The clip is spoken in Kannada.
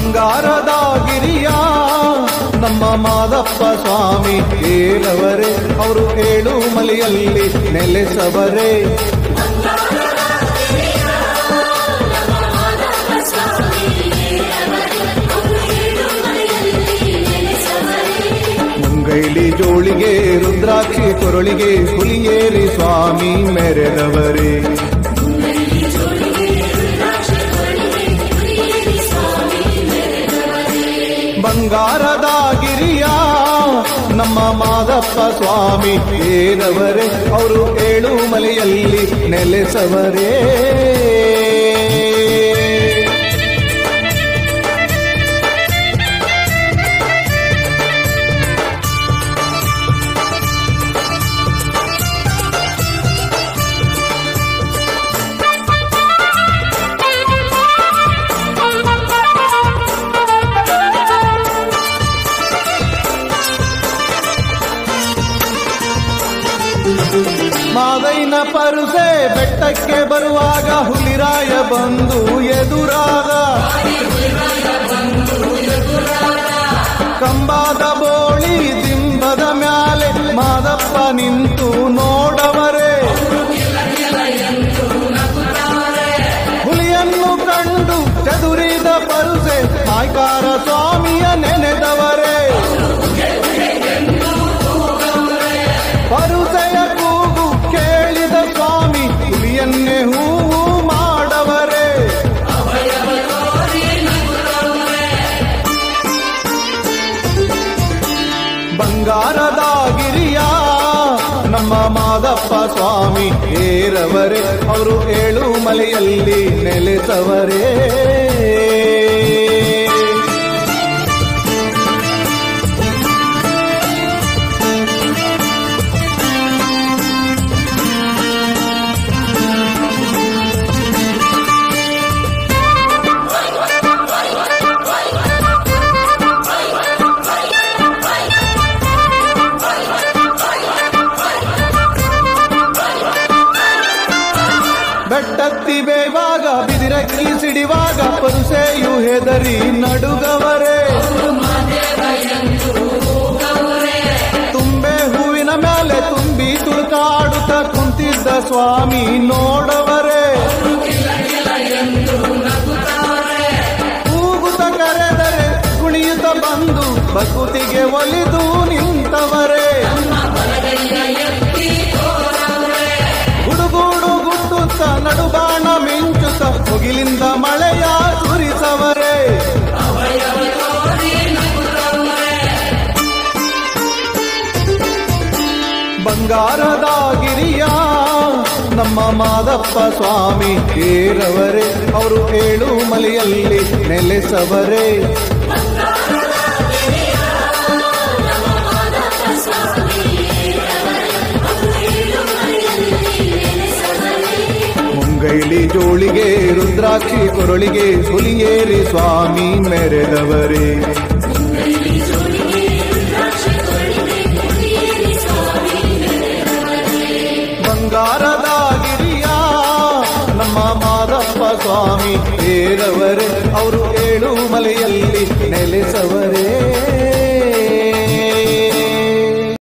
ಬಂಗಾರದ ಗಿರಿಯ ನಮ್ಮ ಮಾದಪ್ಪ ಸ್ವಾಮಿ ಏರವರೇ ಅವರು ಏಳು ಮಲೆಯಲ್ಲಿ ನೆಲೆಸವರೇ ಮುಂಗೈಲಿ ಜೋಳಿಗೆ ರುದ್ರಾಕ್ಷಿ ಕೊರಳಿಗೆ ಹುಲಿಯೇರಿ ಸ್ವಾಮಿ ಮೆರೆದವರೇ ಬಂಗಾರದ ಗಿರಿಯ ನಮ್ಮ ಮಾದಪ್ಪ ಸ್ವಾಮಿ ಏರವರೇ ಅವರು ಏಳು ಮಲೆಯಲ್ಲಿ ನೆಲೆಸವರೇ ಮಾದೈನ ಪರುಸೆ ಬೆಟ್ಟಕ್ಕೆ ಬರುವಾಗ ಹುಲಿರಾಯ ಬಂದು ಎದುರಾದ ಕಂಬಾದ ಬೋಳಿ ದಿಂಬದ ಮ್ಯಾಲೆ ಮಾದಪ್ಪ ನಿಂತು ನೋಡವರೇ ಹುಲಿಯನ್ನು ಕಂಡು ಚದುರಿದ ಪರುಸೆ ನಾಯ್ಕಾರ ಸ್ವಾಮಿಯ ನೆನೆದವರೇ ಪರುಸೆಯ ಕೂಗು ಕೇಳಿದ ಸ್ವಾಮಿ ಹುಲಿಯನ್ನೇ ಹೂವು ಮಾಡವರೇ ಬಂಗಾರದ ಗಿರಿಯ ನಮ್ಮ ಮಾದಪ್ಪ ಸ್ವಾಮಿ ಏರವರೇ ಅವರು ಏಳು ಮಲೆಯಲ್ಲಿ ನೆಲೆಸವರೇ ಬೆಟ್ಟತ್ತಿ ಬೇವಾಗ ಬಿದಿರಕ್ಕಿ ಸಿಡಿವಾಗ ಪರುಸೆಯು ಹೆದರಿ ನಡುಗವರೇ ತುಂಬೆ ಹೂವಿನ ಮೇಲೆ ತುಂಬಿ ತುಳುಕಾಡುತ್ತ ಕುಂತಿದ್ದ ಸ್ವಾಮಿ ನೋಡವರೇ ಕೂಗುತ್ತ ಕರೆದರೆ ಕುಣಿಯುತ್ತ ಬಂದು ಬಕುತಿಗೆ ಒಲಿದು ನಿಂತವರೇ ಗುಡುಗೂಡು ಗುಟ್ಟುತ್ತ ನಡುಬಾಣ ಮಿಂಚುತ್ತ ಮುಗಿಲಿಂದ ಮಳೆಯ ಸುರಿಸವರೇ ಬಂಗಾರದ ಗಿರಿಯ ನಮ್ಮ ಮಾದಪ್ಪ ಸ್ವಾಮಿ ಏರವರೇ ಅವರು ಏಳು ಮಲೆಯಲ್ಲಿ ನೆಲೆಸವರೇ ಮುಂಗೈಲಿ ಜೋಳಿಗೆ ರುದ್ರಾಕ್ಷಿ ಕೊರಳಿಗೆ ಹುಲಿಯೇರಿ ಸ್ವಾಮಿ ಮೆರೆದವರೇ ಬಂಗಾರದ ಗಿರಿಯ ನಮ್ಮ ಮಾದಪ್ಪ ಸ್ವಾಮಿ ಏರವರೇ ಅವರು ಏಳು ಮಲೆಯಲ್ಲಿ ನೆಲೆಸವರೇ